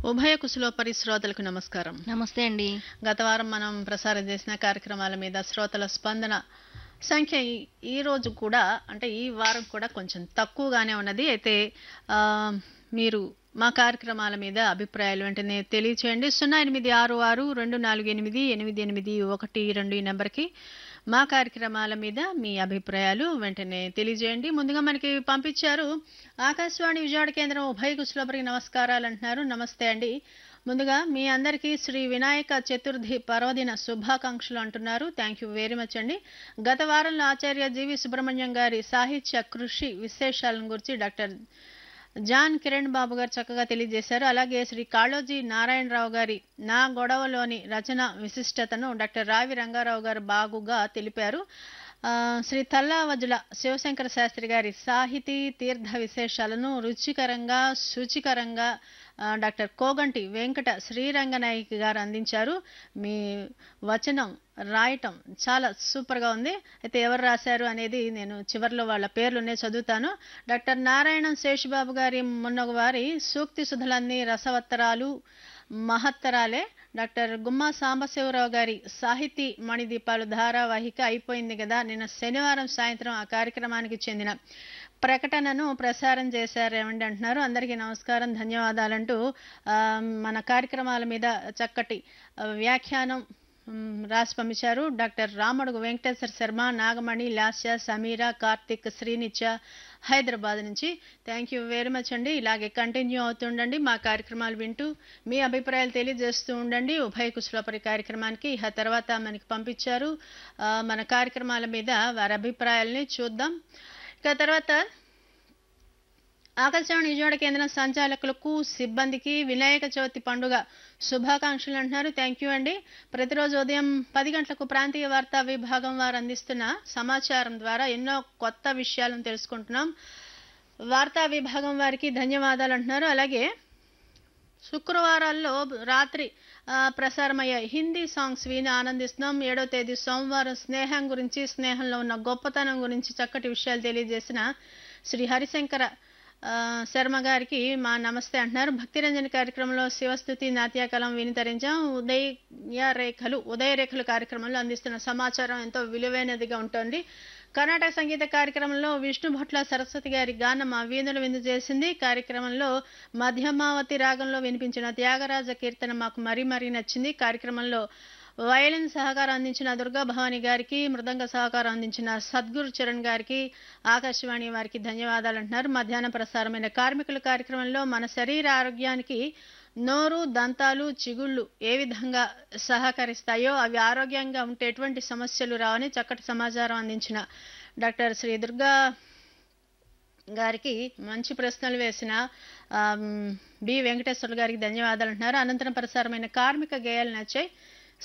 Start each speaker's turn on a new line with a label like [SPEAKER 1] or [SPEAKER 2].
[SPEAKER 1] ఉభయ కుశలోపరి శ్రోతలకు నమస్కారం
[SPEAKER 2] నమస్తే అండి
[SPEAKER 1] గత వారం మనం ప్రసారం చేసిన కార్యక్రమాల మీద శ్రోతల స్పందన సంఖ్య ఈ- ఈ రోజు కూడా అంటే ఈ వారం కూడా కొంచెం తక్కువగానే ఉన్నది అయితే ఆ, మీరు మా కార్యక్రమాల మీద అభిప్రాయాలు వెంటనే తెలియచేయండి సున్నా ఎనిమిది ఆరు ఆరు రెండు నాలుగు ఎనిమిది ఎనిమిది ఎనిమిది ఒకటి రెండు ఈ నెంబర్కి మా కార్యక్రమాల మీద మీ అభిప్రాయాలు వెంటనే తెలియజేయండి ముందుగా మనకి పంపించారు ఆకాశవాణి విజయవాడ కేంద్రం ఉభయ కుశలపరికి నమస్కారాలు అంటున్నారు నమస్తే అండి ముందుగా మీ అందరికీ శ్రీ వినాయక చతుర్థి పర్వదిన శుభాకాంక్షలు అంటున్నారు థ్యాంక్ యూ వెరీ మచ్ అండి గత వారంలో ఆచార్య జీవి సుబ్రహ్మణ్యం గారి సాహిత్య కృషి విశేషాలను గురించి డాక్టర్ జాన్ కిరణ్ బాబు గారు చక్కగా తెలియజేశారు అలాగే శ్రీ కాళోజీ నారాయణరావు గారి నా గొడవలోని రచన విశిష్టతను డాక్టర్ రావి రంగారావు గారు బాగుగా తెలిపారు ఆ, శ్రీ తల్లావజుల శివశంకర శాస్త్రి గారి సాహితీ తీర్థ విశేషాలను రుచికరంగా శుచికరంగా ఆ, డాక్టర్ కోగంటి వెంకట శ్రీరంగనాయకి గారు అందించారు మీ వచనం రాయటం చాలా సూపర్గా ఉంది అయితే ఎవరు రాశారు అనేది నేను చివరిలో వాళ్ళ పేర్లునే చదువుతాను డాక్టర్ నారాయణ శేషుబాబు గారి మొన్నొక వారి సూక్తి సుధలన్నీ రసవత్తరాలు మహత్తరాలే డాక్టర్ గుమ్మా సాంబశివరావు గారి సాహితీ మణిదీపాలు ధారావాహిక అయిపోయింది కదా నిన్న శనివారం సాయంత్రం ఆ కార్యక్రమానికి చెందిన ప్రకటనను ప్రసారం చేశారేమండి అంటున్నారు అందరికీ నమస్కారం ధన్యవాదాలంటూ ఆ, మన కార్యక్రమాల మీద చక్కటి ఆ, వ్యాఖ్యానం మ్, రాసి పంపించారు డాక్టర్ రామడుగు వెంకటేశ్వర శర్మ నాగమణి లాస్య సమీర కార్తిక్ శ్రీనిత్య హైదరాబాద్ నుంచి థ్యాంక్ యూ వెరీ మచ్ అండి ఇలాగే కంటిన్యూ అవుతుండండి మా కార్యక్రమాలు వింటూ మీ అభిప్రాయాలు తెలియజేస్తూ ఉండండి ఉభయ కుశలపరి కార్యక్రమానికి ఆ తర్వాత మనకి పంపించారు ఆ, మన కార్యక్రమాల మీద వారి అభిప్రాయాల్ని చూద్దాం ఇక తర్వాత ఆకాశవాణి విజయవాడ కేంద్రం సంచాలకులకు సిబ్బందికి వినాయక చవితి పండుగ శుభాకాంక్షలు అంటున్నారు థ్యాంక్ యూ అండి ప్రతిరోజు ఉదయం పది గంటలకు ప్రాంతీయ వార్తా విభాగం వారు అందిస్తున్న సమాచారం ద్వారా ఎన్నో కొత్త విషయాలను తెలుసుకుంటున్నాం వార్తా విభాగం వారికి ధన్యవాదాలు అంటున్నారు అలాగే శుక్రవారాల్లో రాత్రి ఆ, ప్రసారమయ్యే హిందీ సాంగ్స్ విని ఆనందిస్తున్నాం ఏడో తేదీ సోమవారం స్నేహం గురించి స్నేహంలో ఉన్న గొప్పతనం గురించి చక్కటి విషయాలు తెలియజేసిన శ్రీ హరిశంకర ఆ, శర్మ గారికి మా నమస్తే అంటున్నారు భక్తిరంజన్ కార్యక్రమంలో శివస్థుతి నాట్యకలం వినితరించాం ఉదయ రేఖలు ఉదయ రేఖలు కార్యక్రమంలో అందిస్తున్న సమాచారం ఎంతో విలువైనదిగా ఉంటుంది కర్ణాటక సంగీత కార్యక్రమంలో విష్ణు భట్ల సరస్వతి గారి గానం ఆ వీణులు విందు చేసింది కార్యక్రమంలో మధ్యమావతి రాగంలో వినిపించిన త్యాగరాజ కీర్తన మాకు మరీ మరీ నచ్చింది కార్యక్రమంలో వయలిన్ సహకారం అందించిన దుర్గా భవాని గారికి మృదంగ సహకారం అందించిన సద్గురు చరణ్ గారికి ఆకాశవాణి వారికి ధన్యవాదాలు అంటున్నారు మధ్యాహ్నం ప్రసారమైన కార్మికుల కార్యక్రమంలో మన శరీర ఆరోగ్యానికి నోరు దంతాలు చిగుళ్ళు ఏ విధంగా సహకరిస్తాయో అవి ఆరోగ్యంగా ఉంటే ఎటువంటి సమస్యలు రావని చక్కటి సమాచారం అందించిన డాక్టర్ శ్రీ దుర్గా గారికి మంచి ప్రశ్నలు వేసిన ఆమ్, బి వెంకటేశ్వర్లు గారికి ధన్యవాదాలు అంటున్నారు అనంతరం ప్రసారమైన కార్మిక గేయాలు నచ్చాయి